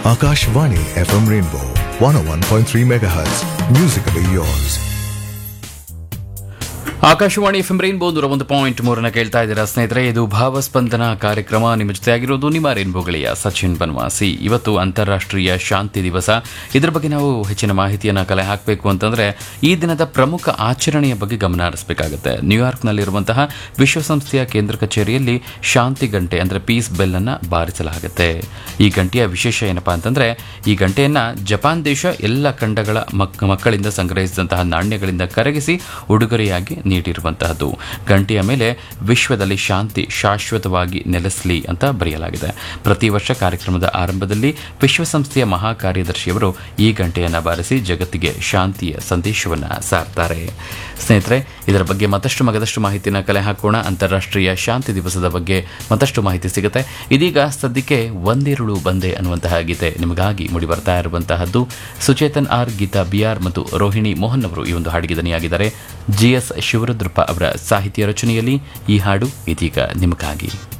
Akashvani FM Rainbow 101.3 MHz. Musically yours. Akashvani F M rainbow ನೂರ ಒಂದು point ಮೂರನ್ನ ಕೇಳ್ತಾ ಇದ್ದೀರಾ ಸ್ನೇಹಿತರೆ ಇದು ಭಾವಸ್ಪಂದನ ಕಾರ್ಯಕ್ರಮ ನಿಮ್ಮ ಜೊತೆ ಆಗಿರೋದು ನಿಮ್ಮ ರೈನ್ಬೋ ಗೆಳೆಯ ಸಚಿನ್ ಬನ್ವಾಸಿ ಇವತ್ತು ಅಂತಾರಾಷ್ಟ್ರೀಯ ಶಾಂತಿ ದಿವಸ ಇದರ ಬಗ್ಗೆ ನಾವು ಹೆಚ್ಚಿನ ಮಾಹಿತಿಯನ್ನು ಕಲೆ ಹಾಕಬೇಕು ಅಂತಂದ್ರೆ ಈ ದಿನದ ಪ್ರಮುಖ ಆಚರಣೆಯ ಬಗ್ಗೆ ಗಮನ ಹರಿಸಬೇಕಾಗುತ್ತೆ ನ್ಯೂಯಾರ್ಕ್ನಲ್ಲಿರುವಂತಹ ವಿಶ್ವಸಂಸ್ಥೆಯ ಕೇಂದ್ರ ಕಚೇರಿಯಲ್ಲಿ ಶಾಂತಿ ಗಂಟೆ ಅಂದ್ರೆ ಪೀಸ್ ಬೆಲ್ ಅನ್ನ ಬಾರಿಸಲಾಗುತ್ತೆ ಈ ಗಂಟೆಯ ವಿಶೇಷ ಏನಪ್ಪಾ ಅಂತಂದ್ರೆ ಈ ಗಂಟೆಯನ್ನ ಜಪಾನ್ ದೇಶ ಎಲ್ಲ ಖಂಡಗಳ ಮಕ್- ಮಕ್ಕಳಿಂದ ಸಂಗ್ರಹಿಸಿದಂತಹ ನಾಣ್ಯಗಳಿಂದ ಕರಗಿಸಿ ಉಡುಗೊರೆಯಾಗಿ ನೀಡಿರುವಂತಹದ್ದು ಗಂಟೆಯ ಮೇಲೆ ವಿಶ್ವದಲ್ಲಿ ಶಾಂತಿ ಶಾಶ್ವತವಾಗಿ ನೆಲೆಸಲಿ ಅಂತ ಬರೆಯಲಾಗಿದೆ ಪ್ರತಿ ವರ್ಷ ಕಾರ್ಯಕ್ರಮದ ಆರಂಭದಲ್ಲಿ ವಿಶ್ವಸಂಸ್ಥೆಯ ಮಹಾ ಕಾರ್ಯದರ್ಶಿಯವರು ಈ ಗಂಟೆಯನ್ನು ಬಾರಿಸಿ ಜಗತ್ತಿಗೆ ಶಾಂತಿಯ ಸಂದೇಶವನ್ನು ಸಾರ್ತಾರೆ ಸ್ನೇಹಿತರೆ ಇದರ ಬಗ್ಗೆ ಮತ್ತಷ್ಟು ಮಗದಷ್ಟು ಮಾಹಿತಿನ ಕಲೆ ಹಾಕೋಣ ಅಂತಾರಾಷ್ಟ್ರೀಯ ಶಾಂತಿ ದಿವಸದ ಬಗ್ಗೆ ಮತ್ತಷ್ಟು ಮಾಹಿತಿ ಸಿಗುತ್ತೆ ಇದೀಗ ಸದ್ಯಕ್ಕೆ ಒಂದಿರುಳು ಬಂದೆ ಅನ್ನುವಂತಹ ಗೀತೆ ನಿಮಗಾಗಿ ಮೂಡಿ ಬರ್ತಾ ಇರುವಂತಹದ್ದು Suchetan R Geetha B R ಮತ್ತು ರೋಹಿಣಿ ಮೋಹನ್ ಅವರು ಈ ಒಂದು ಹಾಡಿಗೆ ದನಿಯಾಗಿದ್ದಾರೆ ಜಿ ಎಸ್ ಶಿವರುದ್ರಪ್ಪ ಅವರ ಸಾಹಿತ್ಯ ರಚನೆಯಲ್ಲಿ ಈ ಹಾಡು ಇದೀಗ ನಿಮಗಾಗಿ